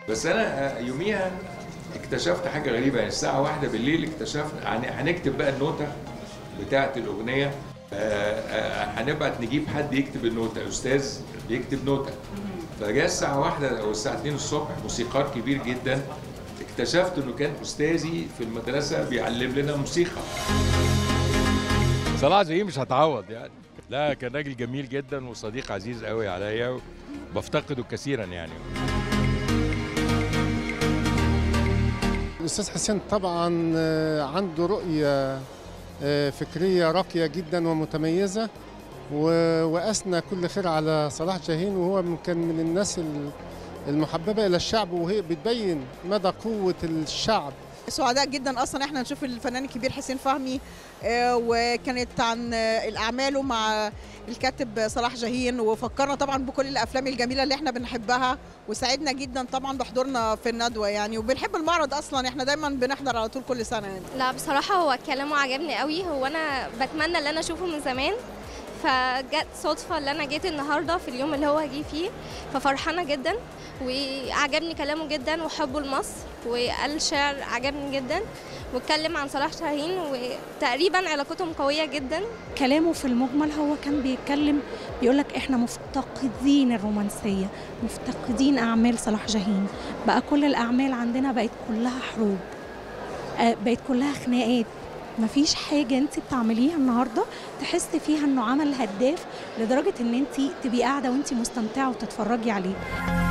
بس انا يوميها اكتشفت حاجه غريبه يعني الساعه واحدة بالليل اكتشفت يعني هنكتب بقى النوته بتاعه الاغنيه هنبعت نجيب حد يكتب النوته استاذ بيكتب نوته فجاء الساعه واحدة او الساعه 2 الصبح موسيقار كبير جدا اكتشفت انه كان استاذي في المدرسه بيعلم لنا موسيقى صلاح زي مش هتعوض يعني لا كان راجل جميل جدا وصديق عزيز قوي عليا وبفتقده كثيرا يعني الاستاذ حسين طبعا عنده رؤيه فكريه راقيه جدا ومتميزه واثنى كل خير على صلاح جاهين وهو كان من الناس المحببه الى الشعب وهي بتبين مدى قوه الشعب سعداء جدا اصلا احنا نشوف الفنان الكبير حسين فهمي وكانت عن اعماله مع الكاتب صلاح جاهين وفكرنا طبعا بكل الافلام الجميله اللي احنا بنحبها وسعدنا جدا طبعا بحضورنا في الندوه يعني وبنحب المعرض اصلا احنا دايما بنحضر على طول كل سنه يعني. لا بصراحه هو كلامه عجبني قوي هو انا بتمنى ان انا اشوفه من زمان فجت صدفه ان انا جيت النهارده في اليوم اللي هو جه فيه ففرحانه جدا وعجبني كلامه جدا وحبه لمصر وقال شعر عجبني جدا واتكلم عن صلاح شاهين وتقريبا علاقتهم قويه جدا كلامه في المجمل هو كان بيتكلم بيقول لك احنا مفتقدين الرومانسيه مفتقدين اعمال صلاح جاهين بقى كل الاعمال عندنا بقت كلها حروب بقت كلها خناقات مفيش حاجة انت بتعمليها النهاردة تحس فيها انه عمل هداف لدرجة ان انت تبقي قاعدة وانت مستمتعة وتتفرجي عليه